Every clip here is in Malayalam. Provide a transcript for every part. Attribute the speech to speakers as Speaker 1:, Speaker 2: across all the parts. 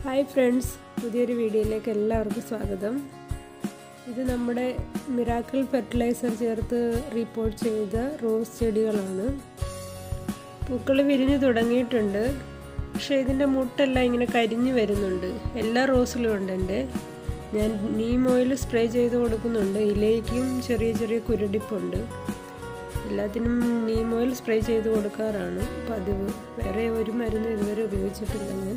Speaker 1: ഹായ് ഫ്രണ്ട്സ് പുതിയൊരു വീഡിയോയിലേക്ക് എല്ലാവർക്കും സ്വാഗതം ഇത് നമ്മുടെ മിറാക്കിൾ ഫെർട്ടിലൈസർ ചേർത്ത് റിപ്പോർട്ട് ചെയ്ത റോസ് ചെടികളാണ് പൂക്കൾ വിരിഞ്ഞു തുടങ്ങിയിട്ടുണ്ട് പക്ഷേ ഇതിൻ്റെ മുട്ടെല്ലാം ഇങ്ങനെ കരിഞ്ഞു വരുന്നുണ്ട് എല്ലാ റോസിലും ഉണ്ട് എൻ്റെ ഞാൻ നീം ഓയിൽ സ്പ്രേ ചെയ്ത് കൊടുക്കുന്നുണ്ട് ഇലയ്ക്കും ചെറിയ ചെറിയ കുരുടിപ്പുണ്ട് എല്ലാത്തിനും നീം ഓയിൽ സ്പ്രേ ചെയ്ത് കൊടുക്കാറാണ് പതിവ് വേറെ ഒരു മരുന്ന് ഇതുവരെ ഉപയോഗിച്ചിട്ടില്ല ഞാൻ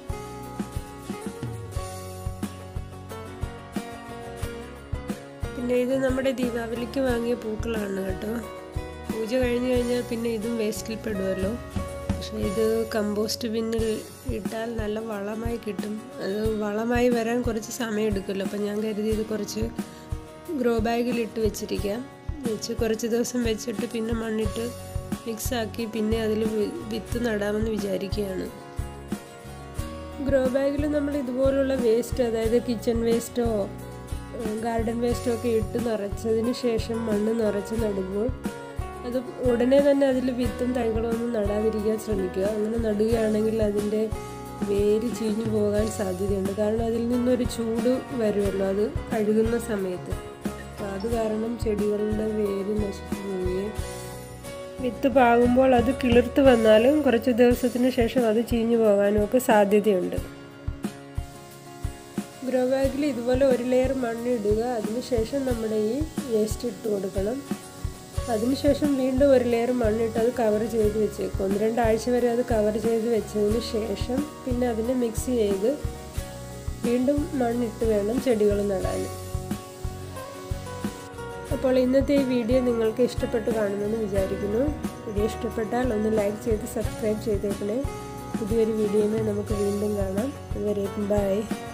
Speaker 1: പിന്നെ ഇത് നമ്മുടെ ദീപാവലിക്ക് വാങ്ങിയ പൂക്കളാണ് കേട്ടോ പൂജ കഴിഞ്ഞ് കഴിഞ്ഞാൽ പിന്നെ ഇതും വേസ്റ്റിൽ പെടുമല്ലോ പക്ഷേ ഇത് കമ്പോസ്റ്റ് ബിന്നിൽ ഇട്ടാൽ നല്ല വളമായി കിട്ടും അത് വളമായി വരാൻ കുറച്ച് സമയം എടുക്കുമല്ലോ അപ്പം ഞാൻ കരുതി ഇത് കുറച്ച് ഗ്രോ ബാഗിൽ ഇട്ട് വെച്ചിരിക്കാം വെച്ച് കുറച്ച് ദിവസം വെച്ചിട്ട് പിന്നെ മണ്ണിട്ട് മിക്സാക്കി പിന്നെ അതിൽ വിത്ത് നടാമെന്ന് വിചാരിക്കുകയാണ് ഗ്രോ ബാഗിൽ നമ്മൾ ഇതുപോലുള്ള വേസ്റ്റ് അതായത് കിച്ചൺ വേസ്റ്റോ ഗാർഡൻ വേസ്റ്റോ ഒക്കെ ഇട്ട് നിറച്ചതിന് ശേഷം മണ്ണ് നിറച്ച് നടുമ്പോൾ അത് ഉടനെ തന്നെ അതിൽ വിത്തും തൈകളും ഒന്നും നടാതിരിക്കാൻ ശ്രമിക്കുക അങ്ങനെ നടുകയാണെങ്കിൽ അതിൻ്റെ വേര് ചീഞ്ഞു പോകാൻ സാധ്യതയുണ്ട് കാരണം അതിൽ നിന്നൊരു ചൂട് വരുമല്ലോ അത് കഴുകുന്ന സമയത്ത് അപ്പോൾ അത് കാരണം ചെടികളുടെ വേര് നശിച്ചു പോവുകയും വിത്ത് പാകുമ്പോൾ അത് കിളിർത്ത് വന്നാലും കുറച്ച് ദിവസത്തിന് ശേഷം അത് ചീഞ്ഞു പോകാനും ഒക്കെ സാധ്യതയുണ്ട് ഗ്രോ ബാഗിൽ ഇതുപോലെ ഒരു ലെയർ മണ്ണ് ഇടുക അതിനുശേഷം നമ്മുടെ ഈ വേസ്റ്റ് ഇട്ട് കൊടുക്കണം അതിനുശേഷം വീണ്ടും ഒരു ലെയർ മണ്ണിട്ട് അത് കവർ ചെയ്ത് വെച്ചേക്കും ഒന്ന് രണ്ടാഴ്ച വരെ അത് കവർ ചെയ്ത് വെച്ചതിന് ശേഷം പിന്നെ അതിനെ മിക്സ് ചെയ്ത് വീണ്ടും മണ്ണിട്ട് വേണം ചെടികൾ നടാൻ അപ്പോൾ ഇന്നത്തെ ഈ വീഡിയോ നിങ്ങൾക്ക് ഇഷ്ടപ്പെട്ട് കാണുമെന്ന് വിചാരിക്കുന്നു വീഡിയോ ഇഷ്ടപ്പെട്ടാൽ ഒന്ന് ലൈക്ക് ചെയ്ത് സബ്സ്ക്രൈബ് ചെയ്തേക്കണേ പുതിയൊരു വീഡിയോയുമായി നമുക്ക് വീണ്ടും കാണാം അതുവരേക്കും ബൈ